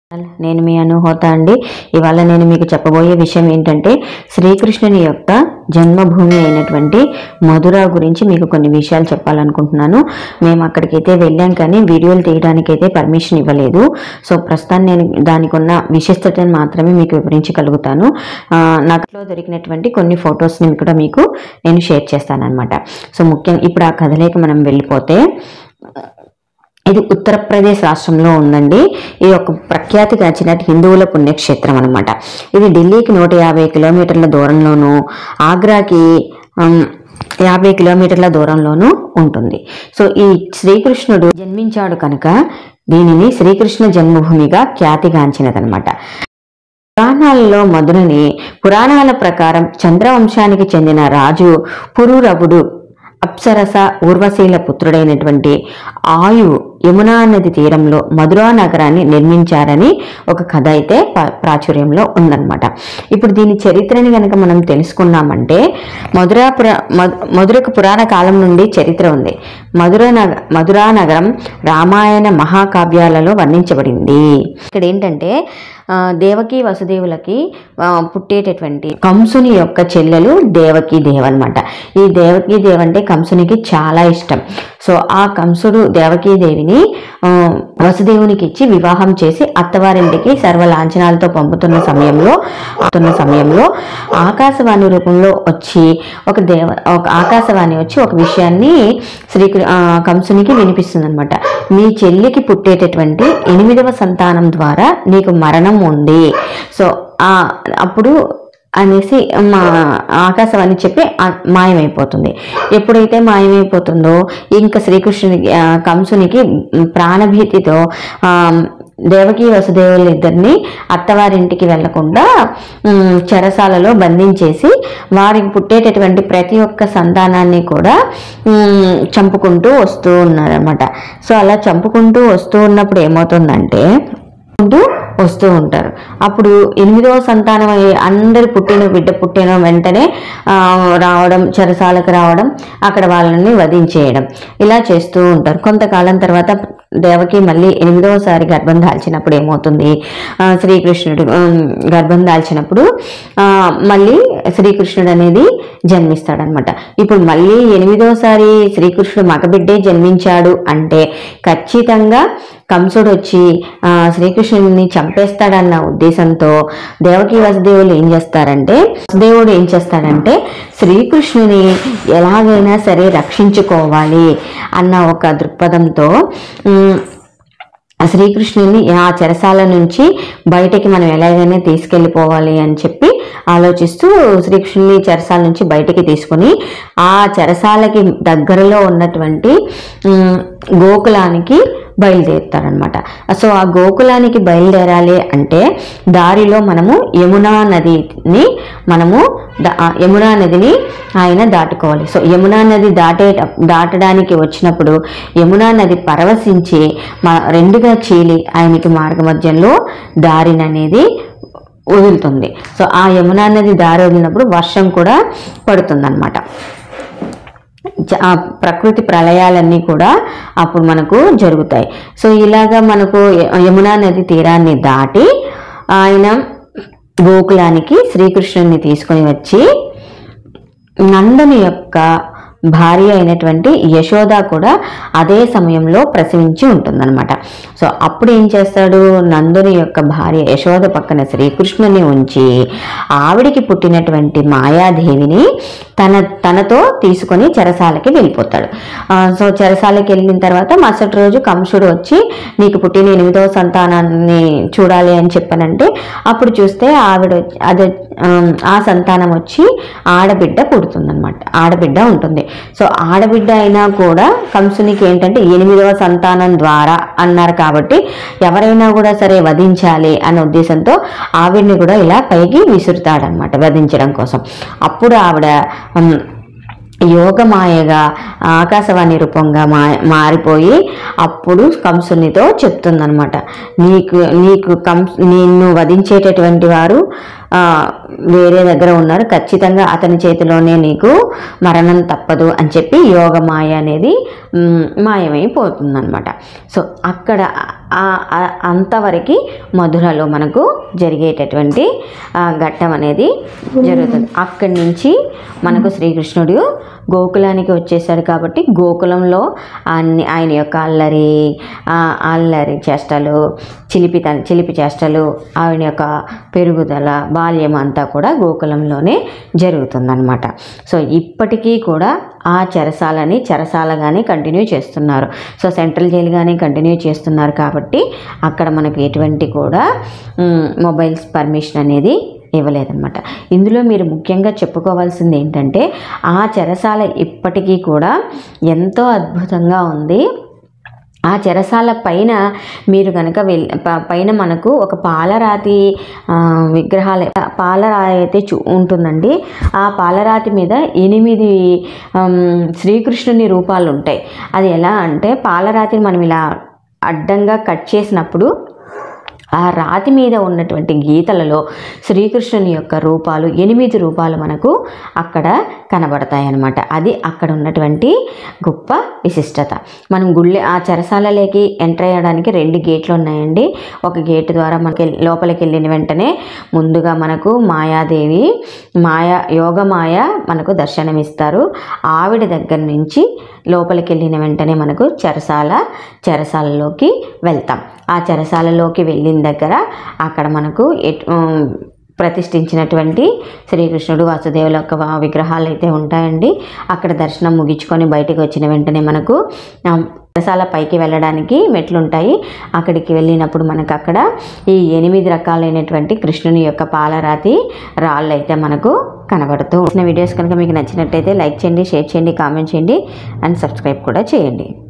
నేను మీ అనుహోత అండి ఇవాళ నేను మీకు చెప్పబోయే విషయం ఏంటంటే శ్రీకృష్ణుని యొక్క జన్మభూమి అయినటువంటి మధుర గురించి మీకు కొన్ని విషయాలు చెప్పాలనుకుంటున్నాను మేము అక్కడికైతే వెళ్ళాం కానీ వీడియోలు తీయడానికైతే పర్మిషన్ ఇవ్వలేదు సో ప్రస్తుతాన్ని నేను దానికి ఉన్న విశిష్టతను మాత్రమే మీకు వివరించగలుగుతాను ఆ, నాకు దొరికినటువంటి కొన్ని ఫొటోస్ని కూడా మీకు నేను షేర్ చేస్తానన్నమాట సో ముఖ్యంగా ఇప్పుడు ఆ కథలోకి మనం వెళ్ళిపోతే ఇది ఉత్తరప్రదేశ్ రాష్ట్రంలో ఉందండి ఇది ఒక ప్రఖ్యాతిగాంచిన హిందువుల పుణ్యక్షేత్రం అనమాట ఇది ఢిల్లీకి నూట యాభై కిలోమీటర్ల దూరంలోను ఆగ్రాకి ఉమ్, యాభై కిలోమీటర్ల దూరంలోనూ ఉంటుంది సో ఈ శ్రీకృష్ణుడు జన్మించాడు కనుక దీనిని శ్రీకృష్ణ జన్మభూమిగా ఖ్యాతిగాంచినదనమాట పురాణాలలో మధురని పురాణాల ప్రకారం చంద్రవంశానికి చెందిన రాజు పురూరవుడు అప్సరస ఊర్వశీల పుత్రుడైనటువంటి ఆయు యమునా నది తీరంలో మధురా నగరాన్ని నిర్మించారని ఒక కథ అయితే ప- ప్రాచుర్యంలో ఉందన్నమాట ఇప్పుడు దీని చరిత్రని కనుక మనం తెలుసుకున్నామంటే మధురా పుర మధు- మధురకు పురాణ కాలం నుండి చరిత్ర ఉంది మధుర నగ మధురా నగరం రామాయణ మహాకావ్యాలలో వర్ణించబడింది ఇక్కడ ఏంటంటే ఆ, దేవకి వసుదేవులకి ఆ, పుట్టేటటువంటి కంసుని యొక్క చెల్లెలు దేవకి దేవ్ అనమాట ఈ దేవకి దేవ్ అంటే కంసునికి చాలా ఇష్టం సో ఆ కంసుడు దేవకీ దేవిని ఆ, వసుదేవునికి ఇచ్చి వివాహం చేసి అత్తవారింటికి సర్వ లాంఛనాలతో పంపుతున్న సమయంలో పంపుతున్న సమయంలో ఆకాశవాణి రూపంలో వచ్చి ఒక దేవ ఒక ఆకాశవాణి వచ్చి ఒక విషయాన్ని శ్రీ కంసునికి వినిపిస్తుంది అనమాట నీ చెల్లికి పుట్టేటటువంటి ఎనిమిదవ సంతానం ద్వారా నీకు మరణం ఉంది సో ఆ అప్పుడు అనేసి మా ఆకాశవాణి చెప్పి ఆ- మాయమైపోతుంది ఎప్పుడైతే మాయమైపోతుందో ఇంకా శ్రీకృష్ణునికి ఆ, కంసునికి ప్రాణభీతితో ఆ, దేవకి వసుదేవుల ఇద్దరిని అత్తవారింటికి వెళ్లకుండా ఉమ్, చెరసాలలో బంధించేసి వారికి పుట్టేటటువంటి ప్రతి ఒక్క సంతానాన్ని కూడా ఉమ్, చంపుకుంటూ వస్తూ ఉన్నారన్నమాట సో అలా చంపుకుంటూ వస్తూ ఉన్నప్పుడు ఏమవుతుందంటే ఉంటూ వస్తూ ఉంటారు అప్పుడు ఎనిమిదవ సంతానం అయ్యి అందరు పుట్టిన బిడ్డ పుట్టిన వెంటనే ఆ, రావడం చెరసాలకు రావడం అక్కడ వాళ్ళని వధించేయడం ఇలా చేస్తూ ఉంటారు కొంతకాలం తర్వాత దేవకి మళ్ళీ ఎనిమిదవసారి గర్భం దాల్చినప్పుడు ఏమవుతుంది ఆ, శ్రీకృష్ణుడు ఉమ్, గర్భం దాల్చినప్పుడు ఆ, మళ్ళీ శ్రీకృష్ణుడు అనేది జన్మిస్తాడనమాట ఇప్పుడు మళ్ళీ ఎనిమిదవసారి శ్రీకృష్ణుడు మగబిడ్డే జన్మించాడు అంటే ఖచ్చితంగా కంసుడు వచ్చి ఆ, శ్రీకృష్ణుడిని చంపేస్తాడన్న ఉద్దేశంతో దేవకి వసుదేవులు ఏం చేస్తారంటే వసుదేవుడు ఏం చేస్తాడంటే శ్రీకృష్ణుని ఎలాగైనా సరే రక్షించుకోవాలి అన్న ఒక దృక్పథంతో ఉమ్, ఆ శ్రీకృష్ణుని ఆ చెరసాల నుంచి బయటికి మనం ఎలాగైనా తీసుకెళ్ళిపోవాలి అని చెప్పి ఆలోచిస్తూ శ్రీకృష్ణుని చెరసాల నుంచి బయటికి తీసుకుని ఆ చెరసాలకి దగ్గరలో ఉన్నటువంటి ఉమ్, గోకులానికి బయలుదేరుతారనమాట సో ఆ గోకులానికి బయలుదేరాలి అంటే దారిలో మనము యమునా నదిని మనము ద- ఆ యమునా నదిని ఆయన దాటుకోవాలి సో యమునా నది దాటే దాటడానికి వచ్చినప్పుడు యమునా నది పరవశించి మా రెండుగా చీలి ఆయనకి మార్గ మధ్యంలో దారిననేది వదులుతుంది సో ఆ యమునా నది దారి వదిలినప్పుడు వర్షం కూడా పడుతుందన్నమాట జ- ఆ ప్రకృతి ప్రళయాలన్నీ కూడా అప్పుడు మనకు జరుగుతాయి సో ఇలాగా మనకు య- యమునా నది తీరాన్ని దాటి ఆయన గోకులానికి శ్రీకృష్ణుని తీసుకొని వచ్చి నందని యొక్క భార్య అయినటువంటి యశోద కూడా అదే సమయంలో ప్రసవించి ఉంటుందన్నమాట సో అప్పుడు ఏం చేస్తాడు నందుని యొక్క భార్య యశోద పక్కన శ్రీకృష్ణుని ఉంచి ఆవిడికి పుట్టినటువంటి మాయాదేవిని తన తనతో తీసుకొని చెరసాలకి వెళ్ళిపోతాడు ఆ, సో చెరసాలకి వెళ్ళిన తర్వాత మరుసటి రోజు కంసుడు వచ్చి నీకు పుట్టిన ఎనిమిదవ సంతానాన్ని చూడాలి అని చెప్పానంటే అప్పుడు చూస్తే ఆవిడ వచ్చి- అదే ఆమ్, ఆ సంతానం వచ్చి ఆడబిడ్డ పుడుతుందన్నమాట ఆడబిడ్డ ఉంటుంది సో ఆడబిడ్డ అయినా కూడా కంసునికి ఏంటంటే ఎనిమిదవ సంతానం ద్వారా అన్నారు కాబట్టి ఎవరైనా కూడా సరే వధించాలి అనే ఉద్దేశంతో ఆవిడ్ని కూడా ఇలా పైకి విసురుతాడనమాట వధించడం కోసం అప్పుడు ఆవిడ ఉమ్, యోగమాయగా ఆకాశవాణి రూపంగా మా మారిపోయి అప్పుడు కంసునితో చెప్తుందనమాట నీకు నీకు కంస్ నిన్ను వధించేటటువంటి వారు ఆ, వేరే దగ్గర ఉన్నారు ఖచ్చితంగా అతని చేతిలోనే నీకు మరణం తప్పదు అని చెప్పి యోగమాయ అనేది మ్, మాయమైపోతుందన్నమాట సో అక్కడ ఆ- ఆ- అంతవరకు మధురలో మనకు జరిగేటటువంటి ఆ, ఘట్టం అనేది జరుగుతుంది అక్కడి నుంచి మనకు శ్రీకృష్ణుడు గోకులానికి వచ్చేసాడు కాబట్టి గోకులంలో అన్ని ఆయన యొక్క అల్లరి ఆ, అల్లరి చేష్టలు చిలిపి తన చిలిపి చేష్టలు ఆయన యొక్క పెరుగుదల బాల్యం అంతా కూడా గోకులంలోనే జరుగుతుందన్నమాట సో ఇప్పటికీ కూడా ఆ చెరసాలని చెరసాలగానే కంటిన్యూ చేస్తున్నారు సో సెంట్రల్ జైలు కానీ కంటిన్యూ చేస్తున్నారు కాబట్టి అక్కడ మనకు ఎటువంటి కూడా మ్, మొబైల్స్ పర్మిషన్ అనేది ఇవ్వలేదన్నమాట ఇందులో మీరు ముఖ్యంగా చెప్పుకోవాల్సింది ఏంటంటే ఆ చెరసాల ఇప్పటికీ కూడా ఎంతో అద్భుతంగా ఉంది ఆ చెరసాల పైన మీరు కనుక వెళ్ ప- పైన మనకు ఒక పాలరాతి ఆ, విగ్రహాలు పాలరాయి అయితే చూ ఉంటుందండి ఆ పాలరాతి మీద ఎనిమిది ఆమ్, శ్రీకృష్ణుని రూపాలు ఉంటాయి అది ఎలా అంటే పాలరాతిని మనం ఇలా అడ్డంగా కట్ చేసినప్పుడు ఆ రాతి మీద ఉన్నటువంటి గీతలలో శ్రీకృష్ణుని యొక్క రూపాలు ఎనిమిది రూపాలు మనకు అక్కడ కనబడతాయి అన్నమాట అది అక్కడ ఉన్నటువంటి గొప్ప విశిష్టత మనం గుళ్ళె ఆ చెరసాలలోకి ఎంటర్ అయ్యడానికి రెండు గేట్లు ఉన్నాయండి ఒక గేటు ద్వారా మనకి లోపలికి వెళ్ళిన వెంటనే ముందుగా మనకు మాయాదేవి మాయా యోగమాయ మనకు దర్శనమిస్తారు ఆవిడ దగ్గర నుంచి లోపలికి వెళ్ళిన వెంటనే మనకు చెరసాల చెరసాలలోకి వెళ్తాం ఆ చెరసాలలోకి వెళ్ళిన దగ్గర అక్కడ మనకు ఎట్ ఉమ్, ప్రతిష్ఠించినటువంటి శ్రీకృష్ణుడు వాసుదేవుల యొక్క వా- విగ్రహాలు అయితే ఉంటాయండి అక్కడ దర్శనం ముగించుకొని బయటకు వచ్చిన వెంటనే మనకు ఆ, చెరసాల పైకి వెళ్ళడానికి మెట్లు ఉంటాయి అక్కడికి వెళ్ళినప్పుడు మనకు అక్కడ ఈ ఎనిమిది రకాలైనటువంటి కృష్ణుని యొక్క పాలరాతి రాళ్ళు అయితే మనకు కనబడుతూ ఉన్న వీడియోస్ కనుక మీకు నచ్చినట్టయితే లైక్ చేయండి షేర్ చేయండి కామెంట్ చేయండి అండ్ సబ్స్క్రైబ్ కూడా చేయండి